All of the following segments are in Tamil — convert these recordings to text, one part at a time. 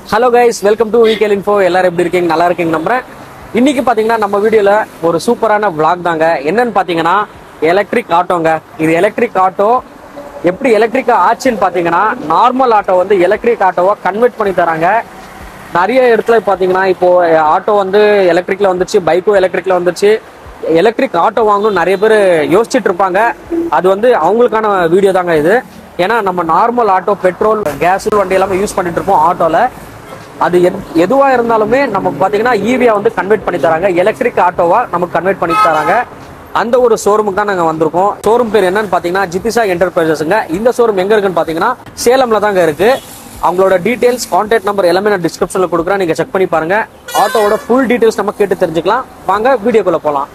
ஹலோ கைஸ் வெல்கம் டு வீக்கெல் இன்ஃபோ எல்லாரும் எப்படி இருக்கீங்க நல்லா இருக்கீங்க நம்புறேன் இன்னைக்கு பாத்தீங்கன்னா நம்ம வீடியோல ஒரு சூப்பரான vlog தாங்க என்னன்னு பாத்தீங்கன்னா எலக்ட்ரிக் ஆட்டோங்க இது எலக்ட்ரிக் ஆட்டோ எப்படி எலக்ட்ரிக் ஆச்சுன்னு பாத்தீங்கன்னா நார்மல் ஆட்டோ வந்து எலக்ட்ரிக் ஆட்டோவை கன்வெர்ட் பண்ணி தராங்க நிறைய இடத்துல பாத்தீங்கன்னா இப்போ ஆட்டோ வந்து எலக்ட்ரிக்ல வந்துச்சு பைக்கும் எலக்ட்ரிக்ல வந்துச்சு எலக்ட்ரிக் ஆட்டோ வாங்கணும் நிறைய பேர் யோசிச்சுட்டு இருப்பாங்க அது வந்து அவங்களுக்கான வீடியோ தாங்க இது ஏன்னா நம்ம நார்மல் ஆட்டோ பெட்ரோல் கேஸ் வண்டி எல்லாமே யூஸ் பண்ணிட்டு இருப்போம் ஆட்டோல அது எத்- எதுவா இருந்தாலுமே நமக்கு பாத்தீங்கன்னா ஈவியா வந்து கன்வெர்ட் பண்ணி தராங்க எலக்ட்ரிக் ஆட்டோவா நமக்கு கன்வெர்ட் பண்ணி தராங்க அந்த ஒரு ஷோரூமுக்கு தான் நாங்க வந்திருக்கோம் ஷோரூம் பேர் என்னன்னு பாத்தீங்கன்னா ஜித்திசா என்டர்பிரைசஸ்ங்க இந்த ஷோரூம் எங்க இருக்குன்னு பாத்தீங்கன்னா சேலம்ல தாங்க இருக்கு அவங்களோட டீடைல்ஸ் கான்டாக்ட் நம்பர் எல்லாமே நான் டிஸ்கிரிப்ஷன்ல கொடுக்குறேன் நீங்க செக் பண்ணி பாருங்க ஆட்டோவோட ஃபுல் டீடைல்ஸ் நம்ம கேட்டு தெரிஞ்சுக்கலாம் வாங்க வீடியோக்குள்ள போலாம்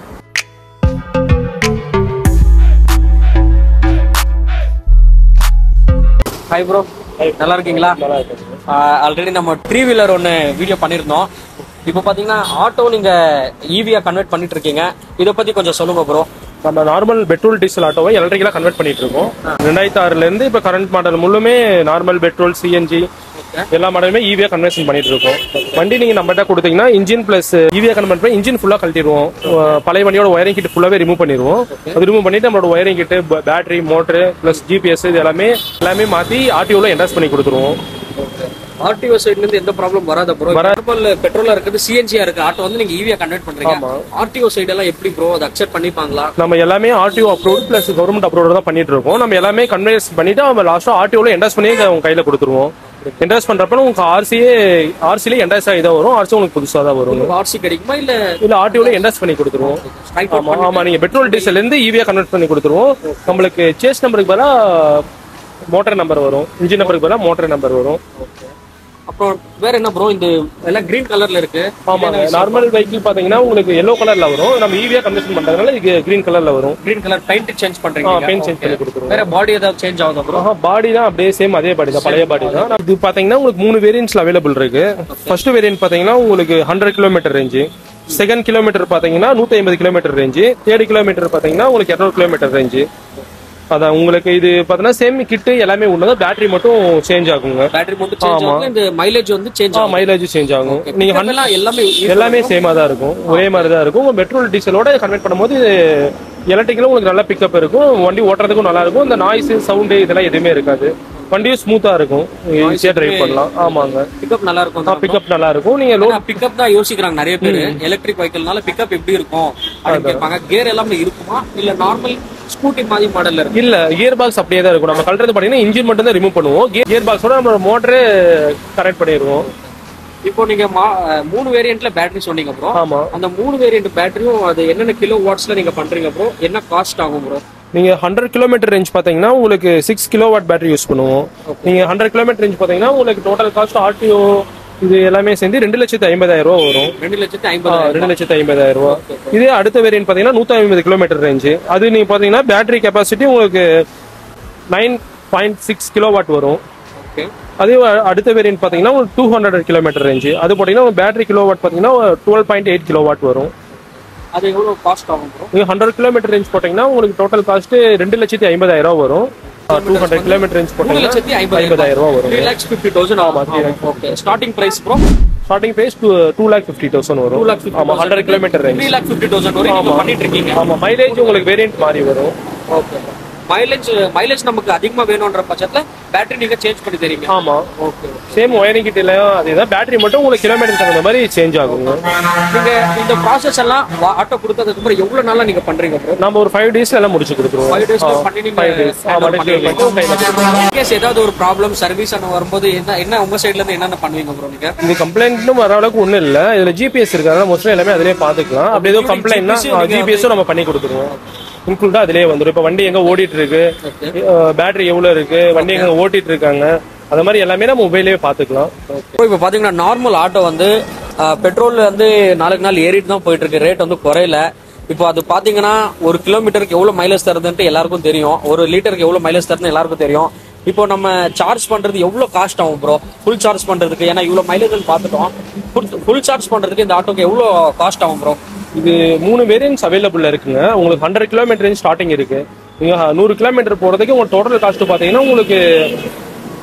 ஹாய் ப்ரோ நல்லா இருக்கீங்களா ஆல்ரெடி நம்ம த்ரீ வீலர் ஒன்று வீடியோ பண்ணியிருந்தோம் இப்போ பார்த்தீங்கன்னா ஆட்டோ நீங்க ஈவியா கன்வெர்ட் பண்ணிட்டு இருக்கீங்க இதை பத்தி கொஞ்சம் சொல்லுங்க ப்ரோ நம்ம நார்மல் பெட்ரோல் டீசல் ஆட்டோவை எலக்ட்ரிக்கலா கன்வெர்ட் பண்ணிட்டு இருக்கோம் ரெண்டாயிரத்தி ஆறுல இருந்து இப்ப கரண்ட் மாடல் முழுமே நார்மல் பெட்ரோல் சிஎன்ஜி எல்லா மாடலுமே ஈவியா கன்வர்ஷன் பண்ணிட்டு இருக்கோம் வண்டி நீங்க நம்மகிட்ட கொடுத்தீங்கன்னா இன்ஜின் பிளஸ் ஈவியா கன்வெர்ட் பண்ணி இன்ஜின் ஃபுல்லா கழட்டிடுவோம் அஹ் பழைய வண்டியோட ஒயரிங் கிட் ஃபுல்லாவே ரிமூவ் பண்ணிடுவோம் அது ரிமூவ் பண்ணிட்டு நம்மளோட wiring kit battery motor plus GPS இது எல்லாமே எல்லாமே மாத்தி ஆர்டிஓல என்ட்ரஸ் பண்ணி கொடுத்துருவோம் ஆர்டிஓ சைடுல இருந்து எந்த ப்ராப்ளம் வராத ப்ரோ நார்மல் பெட்ரோலா இருக்குது சிஎன்ஜியா இருக்கு ஆட்டோ வந்து நீங்க ஈவியா கன்வெர்ட் பண்றீங்க ஆமா. ஆர்டிஓ சைடு எல்லாம் எப்படி ப்ரோ அதை அக்செப்ட் பண்ணிப்பாங்களா நம்ம எல்லாமே RTO approve plus government approve தான் பண்ணிட்டு இருக்கோம் நம்ம எல்லாமே கன்வெர்ஸ் பண்ணிட்டு அவங்க லாஸ்டா ஆர்டிஓல என்ட்ரஸ் பண்ணி உங்க கையில கொடுத்துருவோம் என்ட்ரஸ் பண்றப்ப உங்களுக்கு ஆர்சியே ஆர்சிலே என்ட்ரஸ் ஆகி தான் வரும் ஆர்சி உங்களுக்கு புதுசா தான் வரும் ஆர்சி கிடைக்குமா இல்ல இல்ல ஆர்டிஓல என்ட்ரஸ் பண்ணி கொடுத்துருவோம் ஸ்ட்ரைக் ஆமா ஆமா நீங்க பெட்ரோல் டீசல்ல இருந்து ஈவியா கன்வெர்ட் பண்ணி கொடுத்துருவோம் நம்மளுக்கு சேஸ் நம்பருக்கு பதிலா மோட்டார் நம்பர் வரும் இன்ஜின் நம்பருக்கு பதிலா மோட்டார் நம்பர் வரும் அப்புறம் வேற என்ன ப்ரோ இந்த எல்லாம் கிரீன் கலர்ல இருக்கு ஆமாங்க நார்மல் வெஹிக்கிள் பாத்தீங்கன்னா உங்களுக்கு எல்லோ கலர்ல வரும் நம்ம ஈவியா கன்வெர்ஷன் பண்றதுனால இது கிரீன் கலர்ல வரும் கிரீன் கலர் பெயிண்ட் சேஞ்ச் பண்றீங்க பெயிண்ட் சேஞ்ச் பண்ணி கொடுத்துருவோம் வேற பாடி ஏதாவது சேஞ்ச் ஆகுதா ப்ரோ ஆஹா பாடி தான் அப்படியே சேம் அதே பாடி தான் பழைய பாடி தான் இது பாத்தீங்கன்னா உங்களுக்கு மூணு வேரியன்ட்ஸ்ல அவைலபிள் இருக்கு ஃபர்ஸ்ட் வேரியன்ட் பாத்தீங்கன்னா உங்களுக்கு hundred kilometre range second kilometre பாத்தீங்கன்னா நூத்தி ஐம்பது கிலோமீட்டர் ரேஞ்சு தேர்ட் கிலோமீட்டர் பாத்தீங்கன்னா உங்களுக்கு இரநூறு கிலோமீட்டர் ரேஞ்சு அதான் உங்களுக்கு இது பாத்தீங்கன்னா சேம் கிட்டு எல்லாமே ஒண்ணுதான் பேட்டரி மட்டும் சேஞ்ச் ஆகுங்க பேட்டரி மட்டும் சேஞ்ச் ஆகும் இந்த மைலேஜ் வந்து சேஞ்ச் ஆகும் மைலேஜ் சேஞ்ச் ஆகும் நீங்க Pickup எல்லாம் எல்லாமே எல்லாமே சேமா தான் இருக்கும் ஒரே மாதிரி தான் இருக்கும் உங்க பெட்ரோல் டீசலோட கன்வெர்ட் பண்ணும்போது எலக்ட்ரிக்கலும் உங்களுக்கு நல்ல பிக்கப் இருக்கும் வண்டி ஓட்டுறதுக்கும் நல்லா இருக்கும் இந்த நாய்ஸ் சவுண்டு இதெல்லாம் எதுவுமே இருக்காது வண்டியும் ஸ்மூத்தா இருக்கும் ஈஸியா டிரைவ் பண்ணலாம் ஆமாங்க பிக்கப் நல்லா இருக்கும் பிக்கப் நல்லா இருக்கும் நீங்க லோ பிக்கப் தான் யோசிக்கிறாங்க நிறைய பேர் எலக்ட்ரிக் வெஹிக்கிள்னால பிக்கப் எப்படி இருக்கும் அப்படின்னு கேட்பாங்க கியர் எல்லாமே இருக்குமா இல்ல நார்மல் ஸ்கூட்டி மாதிரி மாடல்ல இருக்கு இல்ல கியர் பாக்ஸ் அப்படியே தான் இருக்கும் நம்ம கழறது பாத்தீங்கன்னா இன்ஜின் மட்டும் தான் ரிமூவ் பண்ணுவோம் கியர் பாக்ஸோட நம்ம மோட்டரே கனெக்ட் பண்ணிடுவோம் இப்போ நீங்க மா- மூணு வேரியன்ட்ல பேட்டரி சொன்னீங்க ப்ரோ ஆமா அந்த மூணு வேரியன்ட் பேட்டரியும் அது என்னென்ன கிலோ வாட்ஸ்ல நீங்க பண்றீங்க ப்ரோ என்ன காஸ்ட் ஆகும் ப்ரோ நீங்க ஹண்ட்ரட் கிலோமீட்டர் ரேஞ்ச் பாத்தீங்கன்னா உங்களுக்கு six kilo watt battery use பண்ணுவோம் நீங்க ஹண்ட்ரட் கிலோமீட்டர் ரேஞ்ச் பாத்தீங்கன்னா உங்களுக்கு டோட்டல் காஸ்ட் ஆர்டிஓ இது எல்லாமே சேர்ந்து ரெண்டு லட்சத்து ஐம்பதாயிரம் ரூபா வரும் ரெண்டு லட்சத்தி ஆ, ஐம்பதாயிரம் ரெண்டு லட்சத்து ஐம்பதாயிரம் ரூபா இதே அடுத்த வேரியன்ட் பாத்தீங்கன்னா நூத்தி ஐம்பது கிலோமீட்டர் ரேஞ்சு அது நீங்க பாத்தீங்கன்னா பேட்டரி கெப்பாசிட்டி உங்களுக்கு nine point six kilo watt வரும் ஓகே அதே அ- அடுத்த வேரியன்ட் பாத்தீங்கன்னா உங்களுக்கு டூ ஹண்ட்ரட் கிலோமீட்டர் ரேஞ்சு அது பாத்தீங்கன்னா பேட்டரி கிலோ வாட் பாத்தீங்கன்னா twelve point eight kilo watt வரும் அது எவ்வளவு காஸ்ட் ஆகும் ப்ரோ நீங்க ஹண்ட்ரட் கிலோமீட்டர் ரேஞ்ச் போட்டீங்கன்னா உங்களுக்கு டோட்டல் காஸ்ட் ரெண்டு லட்சத்தி ஐம்பதாயிரம் ரூபா வரும் டூ ஹண்ட்ரட் கிலோமீட்டர் ரேஞ்ச் மூணு போட்டீங்கன்னா லட்சத்தி ஐம்பதாயிரம் ஐம்பதாயிரம் ரூபா வரும் த்ரீ லேக்ஸ் ஃபிஃப்டி தௌசண்ட் ஆகும் okay starting price bro starting price two two lakh fifty thousand வரும் டூ லேக் ஃபிஃப்டி ஆமா hundred kilometre range three lakh fifty thousand வரைக்கும் நீங்க பண்ணிட்டு இருக்கீங்க ஆமா மைலேஜ் உங்களுக்கு வேரியன்ட் மாறி வரும் ஓகே மைலேஜ் மைலேஜ் நமக்கு அதிகமா வேணும்ன்ற பட்சத்துல பேட்டரி நீங்க சேஞ்ச் பண்ணி தரீங்க ஆமா ஓகே சேம் ஒயரிங் கிட்டலாம் அதேதான் பேட்டரி மட்டும் உங்களுக்கு கிலோமீட்டர் தகுந்த மாதிரி சேஞ்ச் ஆகுங்க நீங்க இந்த ப்ராசஸ் எல்லாம் ஆட்டோ கொடுத்ததுக்கு அப்புறம் எவ்வளவு நாளா நீங்க பண்றீங்க ப்ரோ நம்ம ஒரு ஃபைவ் டேஸ்ல எல்லாம் முடிச்சு கொடுத்துருவோம் ஃபைவ் டேஸ் பண்ணி நீங்க ஃபைவ் டேஸ் ஆமா டெலிவரி பண்ணிட்டு கையில கொடுத்துருவோம். கேஸ் ஏதாவது ஒரு ப்ராப்ளம் சர்வீஸ் அனு வரும்போது என்ன என்ன உங்க சைடுல இருந்து என்னென்ன பண்ணுவீங்க ப்ரோ நீங்க இது கம்ப்ளைண்ட்டும் வர அளவுக்கு ஒண்ணும் இல்ல இதுல ஜிபிஎஸ் இருக்கிறதால மோஸ்ட்லி எல்லாமே அதிலே பாத்துக்கலாம் அப்படி எதுவும் கம்ப்ளைண்ட்னா ஜிபிஎஸும் நம்ம பண்ணி கொடுத்துருவோம் இன்க்ளூடா அதிலே வந்துடும் இப்ப வண்டி எங்க ஓடிட்டு இருக்கு பேட்டரி எவ்வளவு இருக்கு வண்டி எங்க ஓட்டிட்டு இருக்காங்க அந்த மாதிரி எல்லாமே நம்ம மொபைலே பாத்துக்கலாம் ப்ரோ இப்போ பாத்தீங்கன்னா நார்மல் ஆட்டோ வந்து பெட்ரோல் வந்து நாளுக்கு நாள் ஏறிட்டு தான் போயிட்டு இருக்கு ரேட் வந்து குறையல இப்போ அது பாத்தீங்கன்னா ஒரு கிலோமீட்டருக்கு எவ்வளவு மைலேஜ் தருதுன்ட்டு எல்லாருக்கும் தெரியும் ஒரு லிட்டருக்கு எவ்வளவு மைலேஜ் தருதுன்னு எல்லாருக்கும் தெரியும் இப்போ நம்ம சார்ஜ் பண்றது எவ்வளவு காஸ்ட் ஆகும் ப்ரோ ஃபுல் சார்ஜ் பண்றதுக்கு ஏன்னா இவ்வளவு மைலேஜ் பார்த்துட்டோம் ஃபுல் சார்ஜ் பண்றதுக்கு இந்த ஆட்டோக்கு எவ்வளவு காஸ்ட் ஆகும் ப்ரோ இது மூணு வேரியன்ட்ஸ் அவைலபிள் இருக்குங்க உங்களுக்கு ஹண்ட்ரட் கிலோமீட்டர் ஸ்டார்டிங் இருக்கு நீங்க நூறு கிலோமீட்டர் போறதுக்கு உங்க டோட்டல் காஸ்ட் பாத்தீங்கன்னா உங்களுக்கு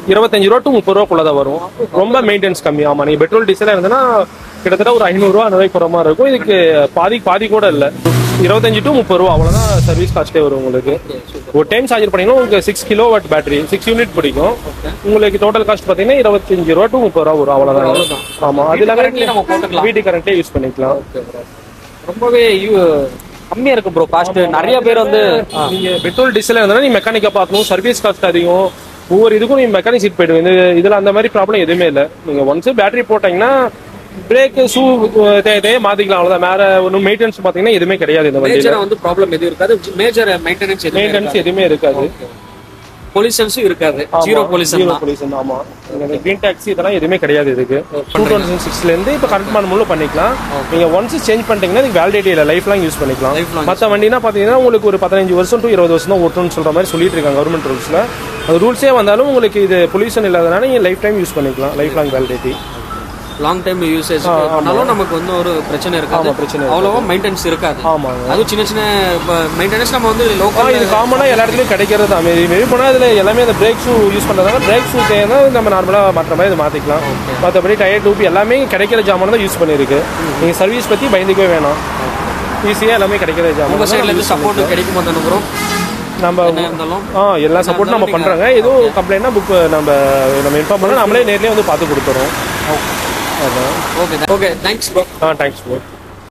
இருபத்தஞ்சு ரூபா டு முப்பது ரூபாக்குள்ள தான் வரும் ரொம்ப மெயின்டெனன்ஸ் கம்மி ஆமா நீங்க பெட்ரோல் டீசலா இருந்ததுன்னா கிட்டத்தட்ட ஒரு ஐநூறுரூவா அந்த ரூபாய்க்கு போற மாதிரி இருக்கும் இதுக்கு பாதி பாதி கூட இல்ல இருபத்தஞ்சு டு முப்பது ரூபா அவ்வளவுதான் சர்வீஸ் காஸ்ட்டே வரும் உங்களுக்கு ஒரு டைம் சார்ஜ் பண்ணீங்கன்னா உங்களுக்கு six kilo watt battery six unit பிடிக்கும் உங்களுக்கு டோட்டல் காஸ்ட் பாத்தீங்கன்னா இருபத்தஞ்சு ரூபா டு முப்பது ரூபா வரும் அவ்வளவுதான் ஆமா அது currently நம்ம போட்டுக்கலாம். வீட்டு கரண்ட்லேயே யூஸ் பண்ணிக்கலாம் ரொம்பவே யூ- கம்மியா இருக்கு ப்ரோ காஸ்ட் நிறைய பேர் வந்து நீங்க பெட்ரோல் டீசல் இருந்தா நீ மெக்கானிக்கா பார்க்கணும் சர்வீஸ் காஸ்ட் அதிகம் ஒவ்வொரு இதுக்கும் நீங்க மெக்கானிக் சீட் போயிடுவீங்க இந்த இதுல அந்த மாதிரி ப்ராப்ளம் எதுவுமே இல்ல நீங்க ஒன்ஸ் பேட்டரி போட்டீங்கன்னா பிரேக் ஷூ தேவையே மாத்திக்கலாம் அவ்வளவுதான் வேற ஒன்றும் மெயின்டெனன்ஸ் பாத்தீங்கன்னா எதுவுமே கிடையாது இந்த வண்டியில மேஜரா வந்து ப்ராப்ளம் எதுவும் இருக்காது மேஜர் மெயின்டெனன்ஸ் எதுவும் மெயின்டெனன்ஸ் எதுவுமே இருக்காது பொல்யூஷன்ஸும் இருக்காது ஜீரோ பொல்யூஷன் ஜீரோ தான் பொல்யூஷன் ஆமா இந்த கிரீன் டாக்ஸி இதெல்லாம் எதுவுமே கிடையாது இதுக்கு டூ தௌசண்ட் சிக்ஸ்ல இருந்து இப்போ கரண்ட் மாடல் முழு பண்ணிக்கலாம் நீங்க ஒன்ஸ் சேஞ்ச் பண்ணிட்டீங்கன்னா இதுக்கு வேலிடிட்டி இல்லை லைஃப் லாங் யூஸ் பண்ணிக்கலாம் Lifelong மற்ற வண்டினா பாத்தீங்கன்னா உங்களுக்கு ஒரு பதினஞ்சு வருஷம் டு இருபது வருஷம் தான் ஓட்டணும்னு சொல்ற மாதிரி சொல்லிட்டு இருக்காங்க கவர்மெண்ட் ரூல்ஸ்ல அது ரூல்ஸே வந்தாலும் உங்களுக்கு இது பொல்யூஷன் இல்லாதனால நீங்க லைஃப் டைம் யூஸ் பண்ணிக்கலாம் life long validity long time usage பண்ணாலும் நமக்கு வந்து ஒரு பிரச்சனை இருக்காது ஆமா, பிரச்சனை இருக்காது. அவ்வளவா மெயின்டெனன்ஸ் இருக்காது ஆமாங்க அதுவும் சின்ன சின்ன மெயின்டெனன்ஸ் நம்ம வந்து ஆ, லோக்கல் இது காமனா எல்லா இடத்துலயும் கிடைக்கிறது தான் மேபி மேபி போனா இதுல எல்லாமே அந்த பிரேக் ஷூ யூஸ் பண்றதால பிரேக் ஷூ தேவைன்னா நம்ம நார்மலா மாற்ற மாதிரி இதை மாத்திக்கலாம் மற்றபடி டயர் டூப் எல்லாமே கிடைக்கிற ஜாமான் தான் யூஸ் பண்ணிருக்கு நீங்க சர்வீஸ் பத்தி பயந்துக்கவே வேணாம் ஈஸியா எல்லாமே கிடைக்கிற உங்க ஜாமான் சைடுல இருந்து சப்போர்ட் கிடைக்குமா தானே ப்ரோ நம்ம என்ன இருந்தாலும் ஆ எல்லா சப்போர்ட் நம்ம பண்றாங்க எதுவும் கம்ப்ளைண்ட்னா புக் நம்ம நம்ம இன்ஃபார்ம் பண்ணா நம்மளே நேர்லயே வந்து பார்த்து கொடுத்துறோம் அதான் ஓகே ஓகே தேங்க்ஸ் ப்ரோ ஆ தேங்க்ஸ் ப்ரோ